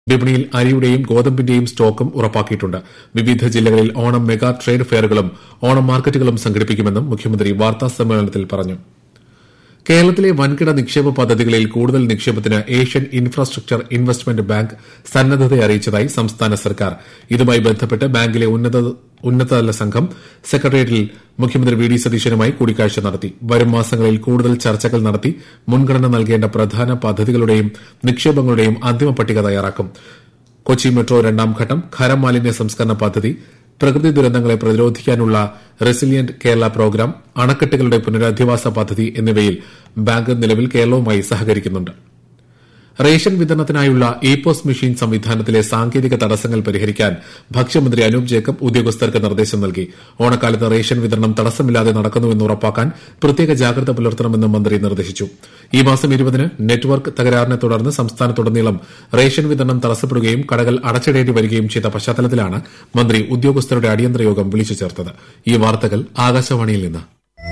വിപണിയിൽ അരിയുടെയും ഗോതമ്പിന്റെയും സ്റ്റോക്കും ഉറപ്പാക്കിയിട്ടുണ്ട് വിവിധ ജില്ലകളിൽ ഓണം മെഗാ ട്രേഡ് ഫെയറുകളും ഓണം മാർക്കറ്റുകളും സംഘടിപ്പിക്കുമെന്നും മുഖ്യമന്ത്രി വാർത്താസമ്മേളനത്തിൽ പറഞ്ഞു കേരളത്തിലെ വൻകിട നിക്ഷേപ പദ്ധതികളിൽ കൂടുതൽ നിക്ഷേപത്തിന് ഏഷ്യൻ ഇൻഫ്രാസ്ട്രക്ചർ ഇൻവെസ്റ്റ്മെന്റ് ബാങ്ക് സന്നദ്ധത അറിയിച്ചതായി സംസ്ഥാന സർക്കാർ ഇതുമായി ബന്ധപ്പെട്ട് ബാങ്കിലെ ഉന്നതതല സംഘം സെക്രട്ടേറിയറ്റിൽ മുഖ്യമന്ത്രി വി ഡി സതീശനുമായി കൂടിക്കാഴ്ച നടത്തി വരും മാസങ്ങളിൽ കൂടുതൽ ചർച്ചകൾ നടത്തി മുൻഗണന നൽകേണ്ട പ്രധാന പദ്ധതികളുടെയും നിക്ഷേപങ്ങളുടെയും അന്തിമ പട്ടിക തയ്യാറാക്കും കൊച്ചി മെട്രോ രണ്ടാം ഘട്ടം ഖരമാലിന്യ സംസ്കരണ പദ്ധതി പ്രകൃതി ദുരന്തങ്ങളെ പ്രതിരോധിക്കാനുള്ള റെസിലിയന്റ് കേരള പ്രോഗ്രാം അണക്കെട്ടുകളുടെ പുനരധിവാസ പദ്ധതി എന്നിവയിൽ ബാങ്ക് നിലവിൽ കേരളവുമായി സഹകരിക്കുന്നുണ്ട് റേഷൻ വിതരണത്തിനായുള്ള ഇ പോസ് മെഷീൻ സംവിധാനത്തിലെ സാങ്കേതിക തടസ്സങ്ങൾ പരിഹരിക്കാൻ ഭക്ഷ്യമന്ത്രി അനൂപ് ജേക്കബ് ഉദ്യോഗസ്ഥർക്ക് നിർദ്ദേശം നൽകി ഓണക്കാലത്ത് റേഷൻ വിതരണം തടസ്സമില്ലാതെ നടക്കുന്നുവെന്ന് ഉറപ്പാക്കാൻ പ്രത്യേക ജാഗ്രത പുലർത്തണമെന്ന് മന്ത്രി നിർദ്ദേശിച്ചു ഈ മാസം ഇരുപതിന് നെറ്റ്വർക്ക് തകരാറിനെ തുടർന്ന് സംസ്ഥാനത്തുടനീളം റേഷൻ വിതരണം തടസ്സപ്പെടുകയും കടകൾ അടച്ചിടേണ്ടി വരികയും ചെയ്ത പശ്ചാത്തലത്തിലാണ് മന്ത്രി ഉദ്യോഗസ്ഥരുടെ അടിയന്തര യോഗം വിളിച്ചു ചേർത്തത് ഈ വാർത്തകൾ ആകാശവാണിയിൽ നിന്ന്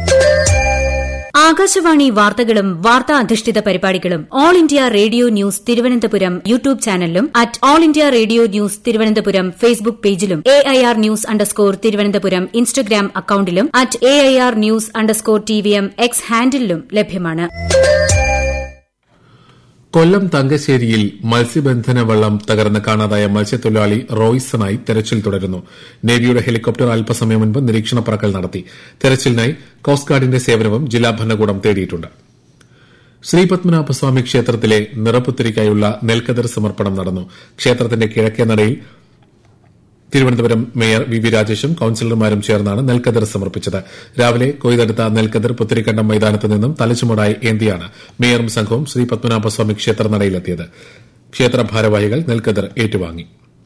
ആകാശവാണി വാർത്തകളും വാർത്താ അധിഷ്ഠിത പരിപാടികളും All India Radio News Thiruvananthapuram YouTube ചാനലിലും at All India Radio News Thiruvananthapuram Facebook പേജിലും A I R news underscore Thiruvananthapuram Instagram അക്കൌണ്ടിലും at A I R news underscore T V M X ഹാൻഡിലും ലഭ്യമാണ് കൊല്ലം തങ്കശ്ശേരിയിൽ മത്സ്യബന്ധന വള്ളം തകർന്ന് കാണാതായ മത്സ്യത്തൊഴിലാളി റോയ്സണായി തെരച്ചിൽ തുടരുന്നു നേവിയുടെ ഹെലികോപ്റ്റർ അല്പസമയം മുൻപ് നിരീക്ഷണ പറക്കൽ നടത്തി തെരച്ചിലിനായി കോസ്റ്റ് ഗാർഡിന്റെ സേവനവും ജില്ലാ ഭരണകൂടം തേടിയിട്ടുണ്ട് ശ്രീപത്മനാഭസ്വാമി ക്ഷേത്രത്തിലെ നിറപ്പുത്തിരിക്കായുള്ള നെൽക്കതിർ സമർപ്പണം നടന്നു ക്ഷേത്രത്തിന്റെ കിഴക്കേ നടയിൽ തിരുവനന്തപുരം മേയർ വി വി രാജേഷും കൌൺസിലർമാരും ചേർന്നാണ് നെൽക്കതിർ സമർപ്പിച്ചത് രാവിലെ കൊയ്തെടുത്ത നെൽക്കതിർ പുത്തിരിക്കണ്ടം മൈതാനത്ത് നിന്നും തലച്ചുമടായി ഏന്തിയാണ് മേയറും സംഘവും ശ്രീ പത്മനാഭസ്വാമി ക്ഷേത്ര നടയിലെത്തിയത് ക്ഷേത്ര ഭാരവാഹികൾ നെൽക്കതിർ ഏറ്റുവാങ്ങി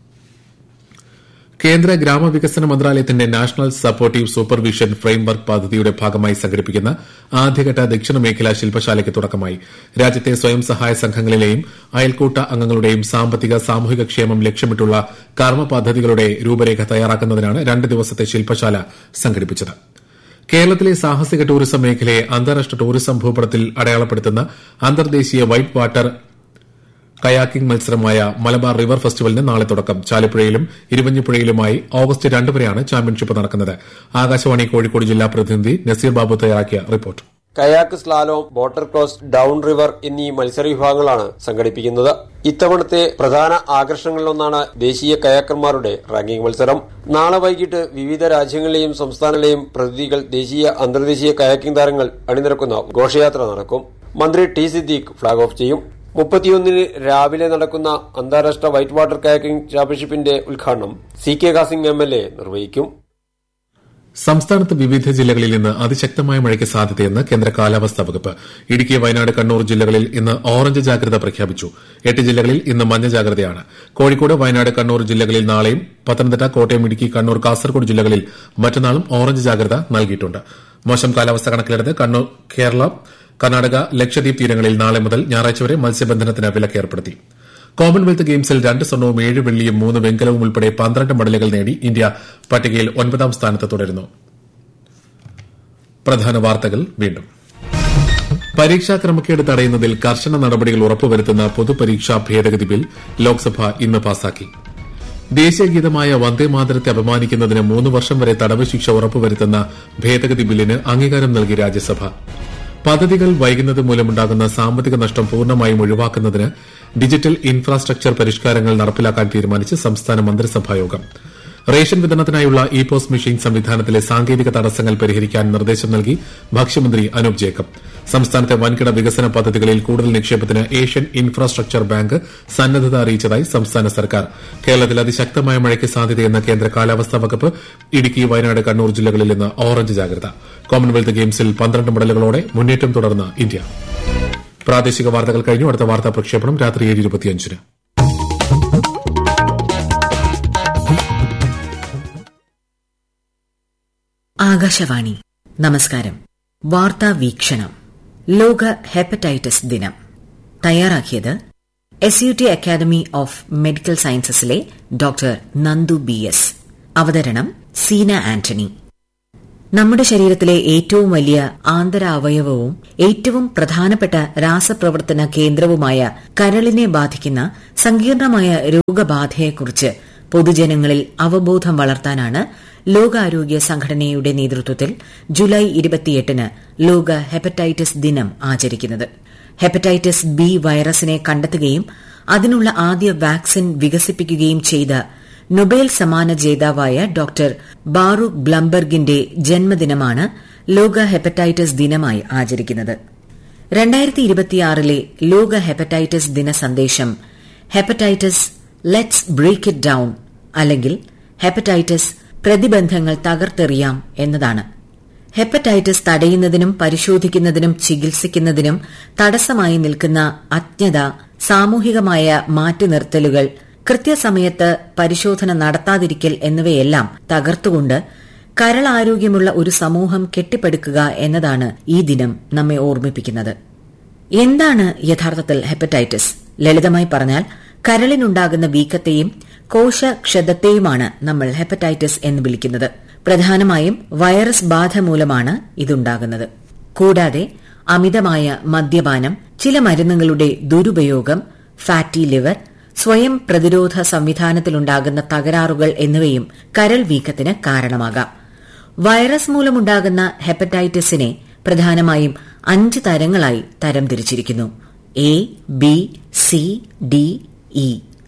കേന്ദ്ര ഗ്രാമവികസന മന്ത്രാലയത്തിന്റെ നാഷണൽ സപ്പോർട്ടീവ് സൂപ്പർവിഷൻ ഫ്രെയിംവർക്ക് പദ്ധതിയുടെ ഭാഗമായി സംഘടിപ്പിക്കുന്ന ആദ്യഘട്ട ദക്ഷിണ മേഖലാ ശില്പശാലയ്ക്ക് തുടക്കമായി രാജ്യത്തെ സ്വയം സഹായ സംഘങ്ങളിലെയും അയൽക്കൂട്ട അംഗങ്ങളുടെയും സാമ്പത്തിക സാമൂഹിക ക്ഷേമം ലക്ഷ്യമിട്ടുള്ള കർമ്മ പദ്ധതികളുടെ രൂപരേഖ തയ്യാറാക്കുന്നതിനാണ് രണ്ട് ദിവസത്തെ ശില്പശാല സംഘടിപ്പിച്ചത് കേരളത്തിലെ സാഹസിക ടൂറിസം മേഖലയെ അന്താരാഷ്ട്ര ടൂറിസം ഭൂപടത്തിൽ അടയാളപ്പെടുത്തുന്ന അന്തർദേശീയ വൈറ്റ് വാട്ടർ കയാക്കിംഗ് മത്സരമായ മലബാർ റിവർ ഫെസ്റ്റിവലിന് നാളെ തുടക്കം ചാലപ്പുഴയിലും ഇരുവഞ്ഞിപ്പുഴയിലുമായി ഓഗസ്റ്റ് രണ്ട് വരെയാണ് ചാമ്പ്യൻഷിപ്പ് നടക്കുന്നത് ആകാശവാണി കോഴിക്കോട് ജില്ലാ പ്രതിനിധി നസീർ ബാബു തയ്യാറാക്കിയ report kayak slalom water cross down river എന്നീ മത്സര വിഭാഗങ്ങളാണ് സംഘടിപ്പിക്കുന്നത് ഇത്തവണത്തെ പ്രധാന ആകർഷണങ്ങളിലൊന്നാണ് ദേശീയ കയാക്കർമാരുടെ റാങ്കിംഗ് മത്സരം നാളെ വൈകിട്ട് വിവിധ രാജ്യങ്ങളിലെയും സംസ്ഥാനങ്ങളിലെയും പ്രതിനിധികൾ ദേശീയ അന്തർദേശീയ കയാക്കിംഗ് താരങ്ങൾ അണിനിരക്കുന്ന ഘോഷയാത്ര നടക്കും മന്ത്രി ടി സിദ്ദീഖ് ഫ്ളാഗ് ഓഫ് ചെയ്യും മുപ്പത്തിയൊന്നിന് രാവിലെ നടക്കുന്ന അന്താരാഷ്ട്ര വൈറ്റ് വാട്ടർ കയാക്കിംഗ് ചാമ്പ്യൻഷിപ്പിന്റെ ഉദ്ഘാടനം സി കെ കാസിംഗ് എം എൽ എ നിർവഹിക്കും സംസ്ഥാനത്ത് വിവിധ ജില്ലകളിൽ ഇന്ന് അതിശക്തമായ മഴയ്ക്ക് സാധ്യതയെന്ന് കേന്ദ്ര കാലാവസ്ഥാ വകുപ്പ് ഇടുക്കി വയനാട് കണ്ണൂർ ജില്ലകളിൽ ഇന്ന് ഓറഞ്ച് ജാഗ്രത പ്രഖ്യാപിച്ചു എട്ട് ജില്ലകളിൽ ഇന്ന് മഞ്ഞ ജാഗ്രതയാണ് കോഴിക്കോട് വയനാട് കണ്ണൂർ ജില്ലകളിൽ നാളെയും പത്തനംതിട്ട കോട്ടയം ഇടുക്കി കണ്ണൂർ കാസർഗോഡ് ജില്ലകളിൽ മറ്റന്നാളും ഓറഞ്ച് ജാഗ്രത നൽകിയിട്ടുണ്ട് മോശം കാലാവസ്ഥ കണക്കിലെടുത്ത് കണ്ണൂർ കേരള കർണാടക ലക്ഷദ്വീപ് തീരങ്ങളിൽ നാളെ മുതൽ ഞായറാഴ്ച വരെ മത്സ്യബന്ധനത്തിന് വിലക്ക് ഏർപ്പെടുത്തി കോമൺവെൽത്ത് ഗെയിംസിൽ രണ്ട് സ്വർണവും ഏഴ് വെള്ളിയും മൂന്ന് വെങ്കലവും ഉൾപ്പെടെ പന്ത്രണ്ട് മെഡലുകൾ നേടി ഇന്ത്യ പട്ടികയിൽ ഒൻപതാം സ്ഥാനത്ത് തുടരുന്നു പ്രധാന വാർത്തകൾ വീണ്ടും പരീക്ഷാ ക്രമക്കേട് തടയുന്നതിൽ കർശന നടപടികൾ ഉറപ്പുവരുത്തുന്ന പൊതുപരീക്ഷാ ഭേദഗതി ബിൽ ലോക്സഭ ഇന്ന് പാസാക്കി ദേശീയഗീതമായ വന്ദേമാതരത്തെ അപമാനിക്കുന്നതിന് മൂന്ന് വർഷം വരെ തടവ് ശിക്ഷ ഉറപ്പുവരുത്തുന്ന ഭേദഗതി ബില്ലിന് അംഗീകാരം നൽകി രാജ്യസഭ പദ്ധതികൾ വൈകുന്നത് മൂലമുണ്ടാകുന്ന സാമ്പത്തിക നഷ്ടം പൂർണ്ണമായും ഒഴിവാക്കുന്നതിന് ഡിജിറ്റൽ ഇൻഫ്രാസ്ട്രക്ചർ പരിഷ്കാരങ്ങൾ നടപ്പിലാക്കാൻ തീരുമാനിച്ച് സംസ്ഥാന മന്ത്രിസഭായോഗം റേഷൻ വിതരണത്തിനായുള്ള ഇ പോസ് മെഷീൻ സംവിധാനത്തിലെ സാങ്കേതിക തടസ്സങ്ങൾ പരിഹരിക്കാൻ നിർദ്ദേശം നൽകി ഭക്ഷ്യമന്ത്രി അനൂപ് ജേക്കബ് സംസ്ഥാനത്തെ വൻകിട വികസന പദ്ധതികളിൽ കൂടുതൽ നിക്ഷേപത്തിന് ഏഷ്യൻ ഇൻഫ്രാസ്ട്രക്ചർ ബാങ്ക് സന്നദ്ധത അറിയിച്ചതായി സംസ്ഥാന സർക്കാർ കേരളത്തിൽ അതിശക്തമായ മഴയ്ക്ക് സാധ്യതയെന്ന് കേന്ദ്ര കാലാവസ്ഥാ വകുപ്പ് ഇടുക്കി വയനാട് കണ്ണൂർ ജില്ലകളിൽ ഇന്ന് ഓറഞ്ച് ജാഗ്രത കോമൺവെൽത്ത് ഗെയിംസിൽ പന്ത്രണ്ട് മെഡലുകളോടെ മുന്നേറ്റം തുടർന്ന് ഇന്ത്യ പ്രാദേശിക വാർത്തകൾ കഴിഞ്ഞു അടുത്ത വാർത്താ പ്രക്ഷേപണം രാത്രി ഏഴ് ഇരുപത്തിയഞ്ചിന് ആകാശവാണി നമസ്കാരം വാർത്താ വീക്ഷണം ലോക ഹെപ്പറ്റൈറ്റിസ് ദിനം തയ്യാറാക്കിയത് S U T academy of medical സയൻസസിലെ ഡോക്ടർ നന്ദു ബി എസ് അവതരണം സീന ആന്റണി നമ്മുടെ ശരീരത്തിലെ ഏറ്റവും വലിയ ആന്തരാവയവവും ഏറ്റവും പ്രധാനപ്പെട്ട രാസപ്രവർത്തന കേന്ദ്രവുമായ കരളിനെ ബാധിക്കുന്ന സങ്കീർണമായ രോഗബാധയെക്കുറിച്ച് പൊതുജനങ്ങളിൽ അവബോധം വളർത്താനാണ് ലോകാരോഗ്യ സംഘടനയുടെ നേതൃത്വത്തിൽ ജൂലൈ ഇരുപത്തിയെട്ടിന് ലോക ഹെപ്പറ്റൈറ്റിസ് ദിനം ആചരിക്കുന്നത് ഹെപ്പറ്റൈറ്റിസ് ബി വൈറസിനെ കണ്ടെത്തുകയും അതിനുള്ള ആദ്യ വാക്സിൻ വികസിപ്പിക്കുകയും ചെയ്ത നൊബേൽ സമ്മാന ജേതാവായ ഡോക്ടർ ബാറൂഖ് ബ്ലംബർഗിന്റെ ജന്മദിനമാണ് ലോക ഹെപ്പറ്റൈറ്റിസ് ദിനമായി ആചരിക്കുന്നത് രണ്ടായിരത്തി ഇരുപത്തിയാറിലെ ലോക ഹെപ്പറ്റൈറ്റിസ് ദിന സന്ദേശം hepatitis let's break it down അല്ലെങ്കിൽ ഹെപ്പറ്റൈറ്റിസ് പ്രതിബന്ധങ്ങൾ തകർത്തെറിയാം എന്നതാണ് ഹെപ്പറ്റൈറ്റിസ് തടയുന്നതിനും പരിശോധിക്കുന്നതിനും ചികിത്സിക്കുന്നതിനും തടസ്സമായി നിൽക്കുന്ന അജ്ഞത സാമൂഹികമായ മാറ്റിനിർത്തലുകൾ കൃത്യസമയത്ത് പരിശോധന നടത്താതിരിക്കൽ എന്നിവയെല്ലാം തകർത്തുകൊണ്ട് കരളാരോഗ്യമുള്ള ഒരു സമൂഹം കെട്ടിപ്പടുക്കുക എന്നതാണ് ഈ ദിനം നമ്മെ ഓർമ്മിപ്പിക്കുന്നത് എന്താണ് യഥാർത്ഥത്തിൽ ഹെപ്പറ്റൈറ്റിസ് ലളിതമായി പറഞ്ഞാൽ കരളിനുണ്ടാകുന്ന വീക്കത്തെയും കോശക്ഷതത്തെയുമാണ് നമ്മൾ ഹെപ്പറ്റൈറ്റിസ് എന്ന് വിളിക്കുന്നത് പ്രധാനമായും വൈറസ് ബാധ മൂലമാണ് ഇതുണ്ടാകുന്നത് കൂടാതെ അമിതമായ മദ്യപാനം ചില മരുന്നുകളുടെ ദുരുപയോഗം ഫാറ്റി ലിവർ സ്വയം പ്രതിരോധ സംവിധാനത്തിലുണ്ടാകുന്ന തകരാറുകൾ എന്നിവയും കരൾ വീക്കത്തിന് കാരണമാകാം വൈറസ് മൂലമുണ്ടാകുന്ന ഹെപ്പറ്റൈറ്റിസിനെ പ്രധാനമായും അഞ്ച് തരങ്ങളായി തരംതിരിച്ചിരിക്കുന്നു A B C D E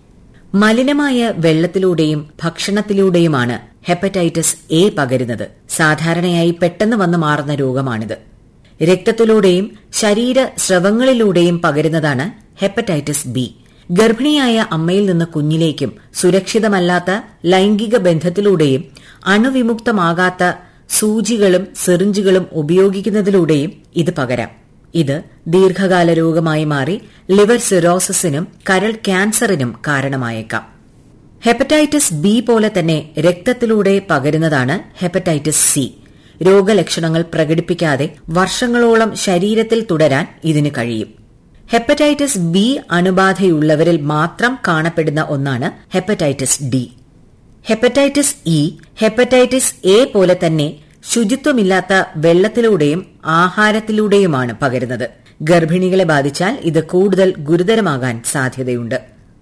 മലിനമായ വെള്ളത്തിലൂടെയും ഭക്ഷണത്തിലൂടെയുമാണ് ഹെപ്പറ്റൈറ്റിസ് എ പകരുന്നത് സാധാരണയായി പെട്ടെന്ന് വന്നു മാറുന്ന രോഗമാണിത് രക്തത്തിലൂടെയും ശരീര സ്രവങ്ങളിലൂടെയും പകരുന്നതാണ് ഹെപ്പറ്റൈറ്റിസ് ബി ഗർഭിണിയായ അമ്മയിൽ നിന്ന് കുഞ്ഞിലേക്കും സുരക്ഷിതമല്ലാത്ത ലൈംഗിക ബന്ധത്തിലൂടെയും അണുവിമുക്തമാകാത്ത സൂചികളും സിറിഞ്ചുകളും ഉപയോഗിക്കുന്നതിലൂടെയും ഇത് പകരാം ഇത് ദീർഘകാല രോഗമായി മാറി ലിവർ സിറോസിസിനും കരൾ ക്യാൻസറിനും കാരണമായേക്കാം ഹെപ്പറ്റൈറ്റിസ് ബി പോലെ തന്നെ രക്തത്തിലൂടെ പകരുന്നതാണ് ഹെപ്പറ്റൈറ്റിസ് സി രോഗലക്ഷണങ്ങൾ പ്രകടിപ്പിക്കാതെ വർഷങ്ങളോളം ശരീരത്തിൽ തുടരാൻ ഇതിന് കഴിയും ഹെപ്പറ്റൈറ്റിസ് ബി അണുബാധയുള്ളവരിൽ മാത്രം കാണപ്പെടുന്ന ഒന്നാണ് hepatitis D hepatitis E hepatitis A പോലെ തന്നെ ശുചിത്വമില്ലാത്ത വെള്ളത്തിലൂടെയും ആഹാരത്തിലൂടെയുമാണ് പകരുന്നത് ഗർഭിണികളെ ബാധിച്ചാൽ ഇത് കൂടുതൽ ഗുരുതരമാകാൻ സാധ്യതയുണ്ട്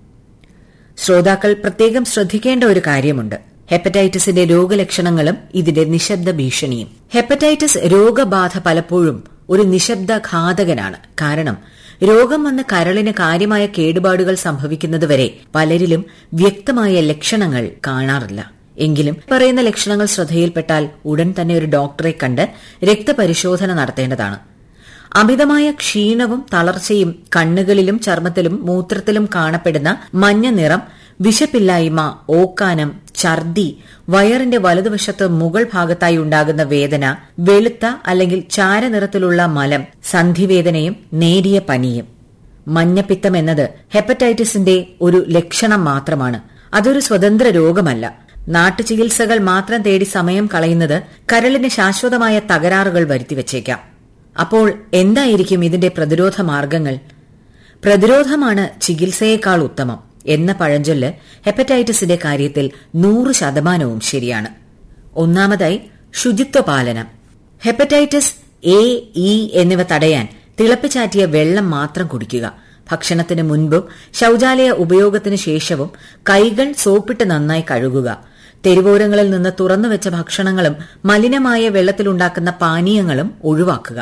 ശ്രോതാക്കൾ പ്രത്യേകം ശ്രദ്ധിക്കേണ്ട ഒരു കാര്യമുണ്ട് ഹെപ്പറ്റൈറ്റിസിന്റെ രോഗലക്ഷണങ്ങളും ഇതിന്റെ നിശബ്ദ ഭീഷണിയും ഹെപ്പറ്റൈറ്റിസ് രോഗബാധ പലപ്പോഴും ഒരു നിശബ്ദ ഘാതകനാണ് കാരണം രോഗം വന്ന് കരളിന് കാര്യമായ കേടുപാടുകൾ സംഭവിക്കുന്നതുവരെ പലരിലും വ്യക്തമായ ലക്ഷണങ്ങൾ കാണാറില്ല എങ്കിലും പറയുന്ന ലക്ഷണങ്ങൾ ശ്രദ്ധയിൽപ്പെട്ടാൽ ഉടൻ തന്നെ ഒരു ഡോക്ടറെ കണ്ട് രക്തപരിശോധന നടത്തേണ്ടതാണ് അമിതമായ ക്ഷീണവും തളർച്ചയും കണ്ണുകളിലും ചർമ്മത്തിലും മൂത്രത്തിലും കാണപ്പെടുന്ന മഞ്ഞ നിറം വിശപ്പില്ലായ്മ ഓക്കാനം ഛർദി വയറിന്റെ വലതുവശത്ത് മുകൾ ഭാഗത്തായി ഉണ്ടാകുന്ന വേദന വെളുത്ത അല്ലെങ്കിൽ ചാരനിറത്തിലുള്ള മലം സന്ധിവേദനയും നേരിയ പനിയും മഞ്ഞപ്പിത്തം എന്നത് ഹെപ്പറ്റൈറ്റിസിന്റെ ഒരു ലക്ഷണം മാത്രമാണ് അതൊരു സ്വതന്ത്ര രോഗമല്ല നാട്ടുചികിത്സകൾ മാത്രം തേടി സമയം കളയുന്നത് കരളിന് ശാശ്വതമായ തകരാറുകൾ വരുത്തിവച്ചേക്കാം അപ്പോൾ എന്തായിരിക്കും ഇതിന്റെ പ്രതിരോധ മാർഗങ്ങൾ പ്രതിരോധമാണ് ചികിത്സയേക്കാൾ ഉത്തമം എന്ന പഴഞ്ചൊല്ല് ഹെപ്പറ്റൈറ്റിസിന്റെ കാര്യത്തിൽ നൂറ് ശതമാനവും ശരിയാണ് ഒന്നാമതായി ശുചിത്വ പാലനം ഹെപ്പറ്റൈറ്റിസ് എ ഇ എന്നിവ തടയാൻ തിളപ്പിച്ചാറ്റിയ വെള്ളം മാത്രം കുടിക്കുക ഭക്ഷണത്തിന് മുൻപും ശൌചാലയ ഉപയോഗത്തിന് ശേഷവും കൈകൾ സോപ്പിട്ട് നന്നായി കഴുകുക തെരുവോരങ്ങളിൽ നിന്ന് തുറന്നുവെച്ച ഭക്ഷണങ്ങളും മലിനമായ വെള്ളത്തിലുണ്ടാക്കുന്ന പാനീയങ്ങളും ഒഴിവാക്കുക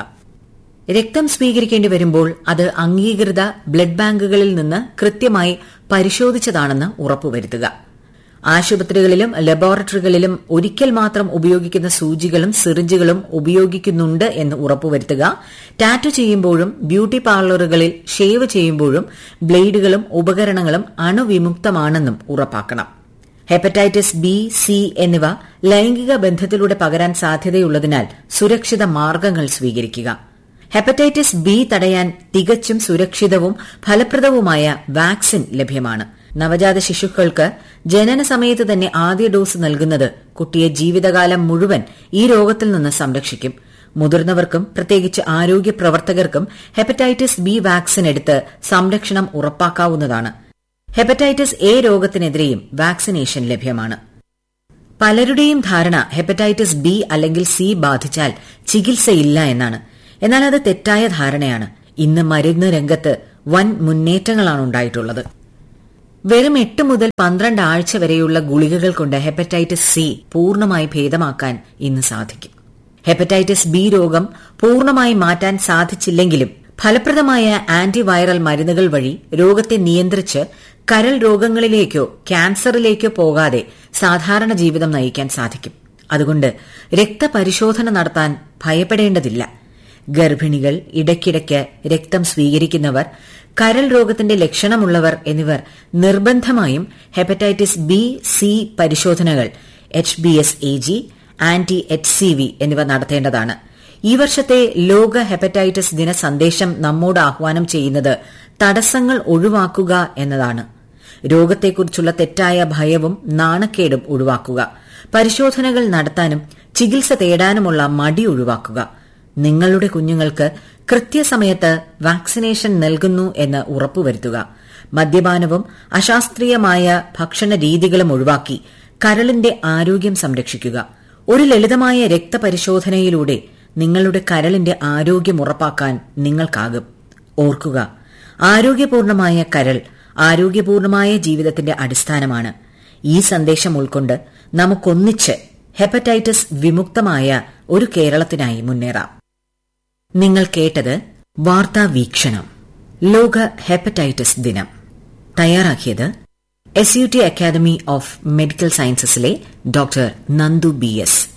രക്തം സ്വീകരിക്കേണ്ടി വരുമ്പോൾ അത് അംഗീകൃത ബ്ലഡ് ബാങ്കുകളിൽ നിന്ന് കൃത്യമായി പരിശോധിച്ചതാണെന്ന് ഉറപ്പുവരുത്തുക ആശുപത്രികളിലും ലബോറട്ടറികളിലും ഒരിക്കൽ മാത്രം ഉപയോഗിക്കുന്ന സൂചികളും സിറിഞ്ചുകളും ഉപയോഗിക്കുന്നുണ്ട് എന്ന് ഉറപ്പുവരുത്തുക ടാറ്റു ചെയ്യുമ്പോഴും ബ്യൂട്ടി പാർലറുകളിൽ ഷേവ് ചെയ്യുമ്പോഴും ബ്ലേഡുകളും ഉപകരണങ്ങളും അണുവിമുക്തമാണെന്നും ഉറപ്പാക്കണം ഹെപ്പറ്റൈറ്റിസ് ബി സി എന്നിവ ലൈംഗിക ബന്ധത്തിലൂടെ പകരാൻ സാധ്യതയുള്ളതിനാൽ സുരക്ഷിത മാർഗങ്ങൾ സ്വീകരിക്കുക ഹെപ്പറ്റൈറ്റിസ് ബി തടയാൻ തികച്ചും സുരക്ഷിതവും ഫലപ്രദവുമായ വാക്സിൻ ലഭ്യമാണ് നവജാത ശിശുക്കൾക്ക് ജനന സമയത്ത് തന്നെ ആദ്യ ഡോസ് നൽകുന്നത് കുട്ടിയെ ജീവിതകാലം മുഴുവൻ ഈ രോഗത്തിൽ നിന്ന് സംരക്ഷിക്കും മുതിർന്നവർക്കും പ്രത്യേകിച്ച് ആരോഗ്യ പ്രവർത്തകർക്കും ഹെപ്പറ്റൈറ്റിസ് ബി വാക്സിൻ എടുത്ത് സംരക്ഷണം ഉറപ്പാക്കാവുന്നതാണ് ഹെപ്പറ്റൈറ്റിസ് എ രോഗത്തിനെതിരെയും വാക്സിനേഷൻ ലഭ്യമാണ് പലരുടെയും ധാരണ ഹെപ്പറ്റൈറ്റിസ് ബി അല്ലെങ്കിൽ സി ബാധിച്ചാൽ ചികിത്സയില്ല എന്നാണ് എന്നാൽ അത് തെറ്റായ ധാരണയാണ് ഇന്ന് മരുന്ന് രംഗത്ത് വൻ മുന്നേറ്റങ്ങളാണ് ഉണ്ടായിട്ടുള്ളത് വെറും എട്ട് മുതൽ പന്ത്രണ്ട് ആഴ്ച വരെയുള്ള ഗുളികകൾ കൊണ്ട് ഹെപ്പറ്റൈറ്റിസ് സി പൂർണ്ണമായി ഭേദമാക്കാൻ ഇന്ന് സാധിക്കും ഹെപ്പറ്റൈറ്റിസ് ബി രോഗം പൂർണ്ണമായി മാറ്റാൻ സാധിച്ചില്ലെങ്കിലും ഫലപ്രദമായ ആന്റിവൈറൽ മരുന്നുകൾ വഴി രോഗത്തെ നിയന്ത്രിച്ച് കരൾ രോഗങ്ങളിലേക്കോ ക്യാൻസറിലേക്കോ പോകാതെ സാധാരണ ജീവിതം നയിക്കാൻ സാധിക്കും അതുകൊണ്ട് രക്തപരിശോധന നടത്താൻ ഭയപ്പെടേണ്ടതില്ല ഗർഭിണികൾ ഇടയ്ക്കിടയ്ക്ക് രക്തം സ്വീകരിക്കുന്നവർ കരൾ രോഗത്തിന്റെ ലക്ഷണമുള്ളവർ എന്നിവർ നിർബന്ധമായും ഹെപ്പറ്റൈറ്റിസ് ബി സി പരിശോധനകൾ H B S A G anti H C V എന്നിവ നടത്തേണ്ടതാണ് ഈ വർഷത്തെ ലോക ഹെപ്പറ്റൈറ്റിസ് ദിന സന്ദേശം നമ്മോട് ആഹ്വാനം ചെയ്യുന്നത് തടസ്സങ്ങൾ ഒഴിവാക്കുക എന്നതാണ് രോഗത്തെക്കുറിച്ചുള്ള തെറ്റായ ഭയവും നാണക്കേടും ഒഴിവാക്കുക പരിശോധനകൾ നടത്താനും ചികിത്സ തേടാനുമുള്ള മടി ഒഴിവാക്കുക നിങ്ങളുടെ കുഞ്ഞുങ്ങൾക്ക് കൃത്യസമയത്ത് വാക്സിനേഷൻ നൽകുന്നു എന്ന് ഉറപ്പുവരുത്തുക മദ്യപാനവും അശാസ്ത്രീയമായ ഭക്ഷണ രീതികളും ഒഴിവാക്കി കരളിന്റെ ആരോഗ്യം സംരക്ഷിക്കുക ഒരു ലളിതമായ രക്തപരിശോധനയിലൂടെ നിങ്ങളുടെ കരളിന്റെ ആരോഗ്യം ഉറപ്പാക്കാൻ നിങ്ങൾക്കാകും ഓർക്കുക ആരോഗ്യപൂർണമായ കരൾ ആരോഗ്യപൂർണമായ ജീവിതത്തിന്റെ അടിസ്ഥാനമാണ് ഈ സന്ദേശം ഉൾക്കൊണ്ട് നമുക്കൊന്നിച്ച് ഹെപ്പറ്റൈറ്റിസ് വിമുക്തമായ ഒരു കേരളത്തിനായി മുന്നേറാം നിങ്ങൾ കേട്ടത് വാർത്താ വീക്ഷണം ലോക ഹെപ്പറ്റൈറ്റിസ് ദിനം തയ്യാറാക്കിയത് S U T academy of medical സയൻസസിലെ ഡോക്ടർ നന്ദു ബി എസ്